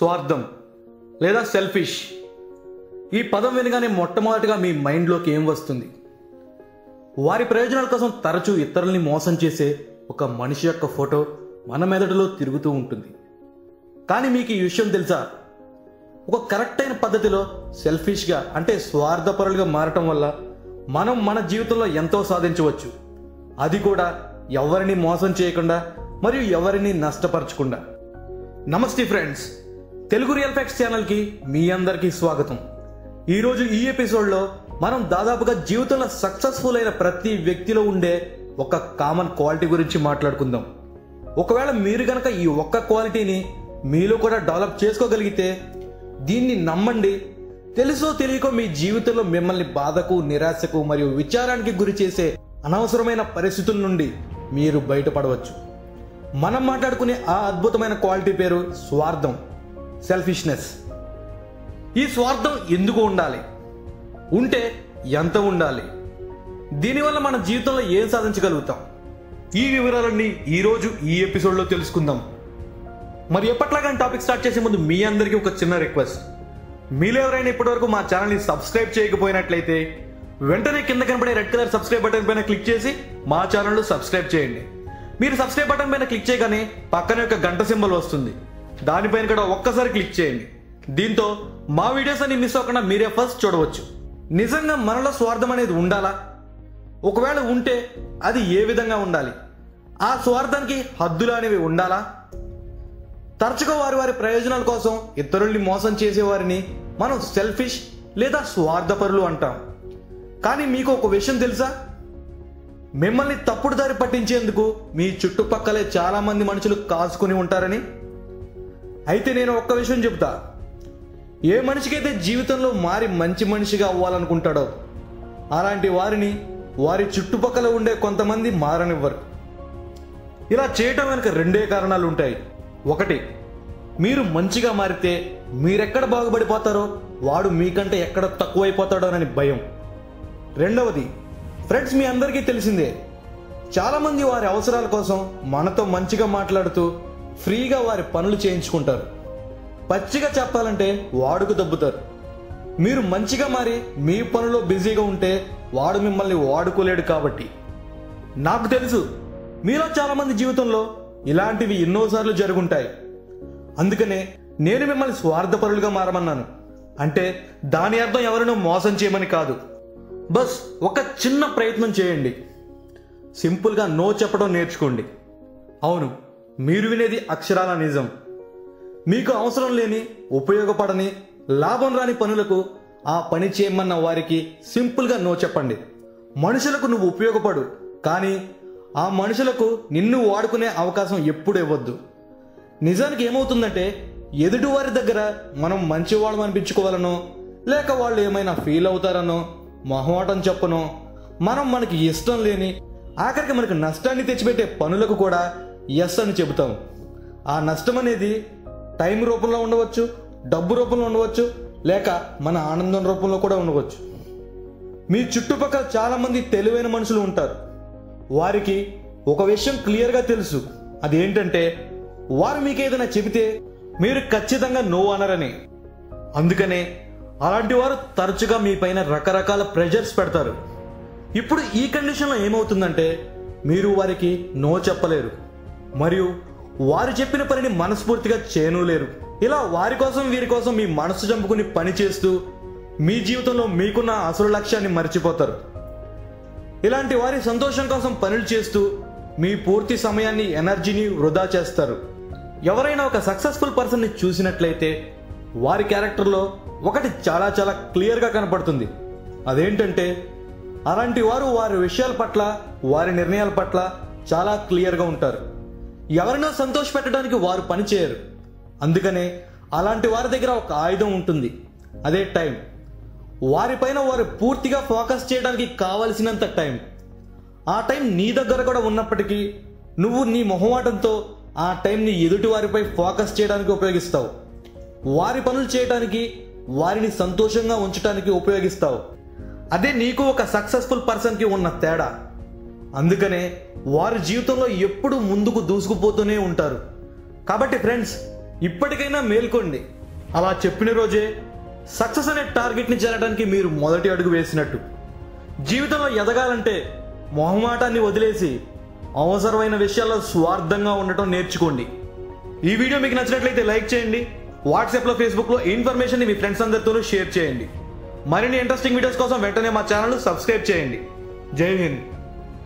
స్వార్థం లేదా సెల్ఫిష్ ఈ పదం వినగానే మొట్టమొదటిగా మీ మైండ్లోకి ఏం వస్తుంది వారి ప్రయోజనాల కోసం తరచూ ఇతరుల్ని మోసం చేసే ఒక మనిషి యొక్క ఫోటో మన మెదడులో తిరుగుతూ ఉంటుంది కానీ మీకు ఈ విషయం తెలుసా ఒక కరెక్ట్ అయిన పద్ధతిలో సెల్ఫిష్గా అంటే స్వార్థపరులుగా మారటం వల్ల మనం మన జీవితంలో ఎంతో సాధించవచ్చు అది కూడా ఎవరిని మోసం చేయకుండా మరియు ఎవరిని నష్టపరచకుండా నమస్తే ఫ్రెండ్స్ తెలుగు రియల్ ఫ్యాక్ట్స్ ఛానల్కి మీ అందరికీ స్వాగతం ఈరోజు ఈ ఎపిసోడ్లో మనం దాదాపుగా జీవితంలో సక్సెస్ఫుల్ అయిన ప్రతి వ్యక్తిలో ఉండే ఒక కామన్ క్వాలిటీ గురించి మాట్లాడుకుందాం ఒకవేళ మీరు గనక ఈ ఒక్క క్వాలిటీని మీలో కూడా డెవలప్ చేసుకోగలిగితే దీన్ని నమ్మండి తెలుసో తెలియకో మీ జీవితంలో మిమ్మల్ని బాధకు నిరాశకు మరియు విచారానికి గురి చేసే అనవసరమైన పరిస్థితుల నుండి మీరు బయటపడవచ్చు మనం మాట్లాడుకునే ఆ అద్భుతమైన క్వాలిటీ పేరు స్వార్థం సెల్ఫిష్నెస్ ఈ స్వార్థం ఎందుకు ఉండాలి ఉంటే ఎంత ఉండాలి దీనివల్ల మన జీవితంలో ఏం సాధించగలుగుతాం ఈ వివరాలన్నీ ఈరోజు ఈ ఎపిసోడ్లో తెలుసుకుందాం మరి ఎప్పట్లాగానే టాపిక్ స్టార్ట్ చేసే ముందు మీ అందరికీ ఒక చిన్న రిక్వెస్ట్ మీలో ఎవరైనా ఇప్పటివరకు మా ఛానల్ని సబ్స్క్రైబ్ చేయకపోయినట్లయితే వెంటనే కింద కనబడే రెడ్ కలర్ సబ్స్క్రైబ్ బటన్ పైన క్లిక్ చేసి మా ఛానల్ సబ్స్క్రైబ్ చేయండి మీరు సబ్స్క్రైబ్ బటన్ పైన క్లిక్ చేయగానే పక్కనే ఒక గంట సింబల్ వస్తుంది దానిపైన కూడా ఒక్కసారి క్లిక్ చేయండి దీంతో మా వీడియోస్ అన్ని మిస్ అవ్వకుండా మీరే ఫస్ట్ చూడవచ్చు నిజంగా మనలో స్వార్థం అనేది ఉండాలా ఒకవేళ ఉంటే అది ఏ విధంగా ఉండాలి ఆ స్వార్థానికి హద్దులు అనేవి ఉండాలా తరచుగా వారి వారి ప్రయోజనాల కోసం ఇతరుల్ని మోసం చేసేవారిని మనం సెల్ఫిష్ లేదా స్వార్థపరులు అంటాం కానీ మీకు ఒక విషయం తెలుసా మిమ్మల్ని తప్పుడు దారి పట్టించేందుకు మీ చుట్టుపక్కలే చాలా మంది మనుషులు కాసుకుని ఉంటారని అయితే నేను ఒక్క విషయం చెబుతా ఏ మనిషికైతే జీవితంలో మారి మంచి మనిషిగా అవ్వాలనుకుంటాడో అలాంటి వారిని వారి చుట్టుపక్కల ఉండే కొంతమంది మారనివ్వరు ఇలా చేయటం వెనుక రెండే కారణాలు ఉంటాయి ఒకటి మీరు మంచిగా మారితే మీరెక్కడ బాగుపడిపోతారో వాడు మీకంటే ఎక్కడ తక్కువైపోతాడోనని భయం రెండవది ఫ్రెండ్స్ మీ అందరికీ తెలిసిందే చాలామంది వారి అవసరాల కోసం మనతో మంచిగా మాట్లాడుతూ ఫ్రీగా వారి పనులు చేయించుకుంటారు పచ్చిగా చెప్పాలంటే వాడుకు దబ్బుతారు మీరు మంచిగా మారి మీ పనిలో బిజీగా ఉంటే వాడు మిమ్మల్ని వాడుకోలేడు కాబట్టి నాకు తెలుసు మీలో చాలామంది జీవితంలో ఇలాంటివి ఎన్నోసార్లు జరుగుంటాయి అందుకనే నేను మిమ్మల్ని స్వార్థపరులుగా మారమన్నాను అంటే దాని అర్థం ఎవరినో మోసం చేయమని కాదు బస్ ఒక చిన్న ప్రయత్నం చేయండి సింపుల్గా నో చెప్పడం నేర్చుకోండి అవును మీరు వినేది అక్షరాల నిజం మీకు అవసరం లేని ఉపయోగపడని లాభం రాని పనులకు ఆ పని చేయమన్న వారికి సింపుల్గా నో చెప్పండి మనుషులకు నువ్వు ఉపయోగపడు కానీ ఆ మనుషులకు నిన్ను వాడుకునే అవకాశం ఎప్పుడు ఇవ్వద్దు నిజానికి ఏమవుతుందంటే ఎదుటి వారి దగ్గర మనం మంచివాళ్ళం అనిపించుకోవాలనో లేక వాళ్ళు ఏమైనా ఫీల్ అవుతారనో మొహమాటం చెప్పనో మనం మనకి ఇష్టం లేని ఆఖరికి మనకు నష్టాన్ని తెచ్చిపెట్టే పనులకు కూడా ఎస్ అని చెబుతాం ఆ నష్టం అనేది టైం రూపంలో ఉండవచ్చు డబ్బు రూపంలో ఉండవచ్చు లేక మన ఆనందం రూపంలో కూడా ఉండవచ్చు మీ చుట్టుపక్కల చాలామంది తెలివైన మనుషులు ఉంటారు వారికి ఒక విషయం క్లియర్గా తెలుసు అదేంటంటే వారు మీకు ఏదైనా చెబితే మీరు ఖచ్చితంగా నో అనరని అందుకనే అలాంటి వారు తరచుగా మీ పైన రకరకాల ప్రెషర్స్ పెడతారు ఇప్పుడు ఈ కండిషన్లో ఏమవుతుందంటే మీరు వారికి నో చెప్పలేరు మరియు వారు చెప్పిన పనిని మనస్ఫూర్తిగా చేయనులేరు ఇలా వారి కోసం వీరి కోసం మీ మనసు చంపుకుని పని చేస్తూ మీ జీవితంలో మీకున్న అసలు లక్ష్యాన్ని మర్చిపోతారు ఇలాంటి వారి సంతోషం కోసం పనులు చేస్తూ మీ పూర్తి సమయాన్ని ఎనర్జీని వృధా చేస్తారు ఎవరైనా ఒక సక్సెస్ఫుల్ పర్సన్ని చూసినట్లయితే వారి క్యారెక్టర్లో ఒకటి చాలా చాలా క్లియర్గా కనపడుతుంది అదేంటంటే అలాంటి వారు వారి విషయాల పట్ల వారి నిర్ణయాల పట్ల చాలా క్లియర్గా ఉంటారు ఎవరినో సంతోష పెట్టడానికి వారు పని చేయరు అందుకనే అలాంటి వారి దగ్గర ఒక ఆయుధం ఉంటుంది అదే టైం వారిపైన వారు పూర్తిగా ఫోకస్ చేయడానికి కావలసినంత టైం ఆ టైం నీ దగ్గర కూడా ఉన్నప్పటికీ నువ్వు నీ మొహమాటంతో ఆ టైంని ఎదుటి వారిపై ఫోకస్ చేయడానికి ఉపయోగిస్తావు వారి పనులు చేయడానికి వారిని సంతోషంగా ఉంచడానికి ఉపయోగిస్తావు అదే నీకు ఒక సక్సెస్ఫుల్ పర్సన్కి ఉన్న తేడా అందుకనే వారి జీవితంలో ఎప్పుడు ముందుకు దూసుకుపోతూనే ఉంటారు కాబట్టి ఫ్రెండ్స్ ఇప్పటికైనా మేల్కోండి అలా చెప్పిన రోజే సక్సెస్ అనే టార్గెట్ని చేరడానికి మీరు మొదటి అడుగు వేసినట్టు జీవితంలో ఎదగాలంటే మొహమాటాన్ని వదిలేసి అవసరమైన విషయాల్లో స్వార్థంగా ఉండటం నేర్చుకోండి ఈ వీడియో మీకు నచ్చినట్లయితే లైక్ చేయండి వాట్సాప్లో ఫేస్బుక్లో ఇన్ఫర్మేషన్ని మీ ఫ్రెండ్స్ అందరితోనూ షేర్ చేయండి మరిన్ని ఇంట్రెస్టింగ్ వీడియోస్ కోసం వెంటనే మా ఛానల్ సబ్స్క్రైబ్ చేయండి జై హింద్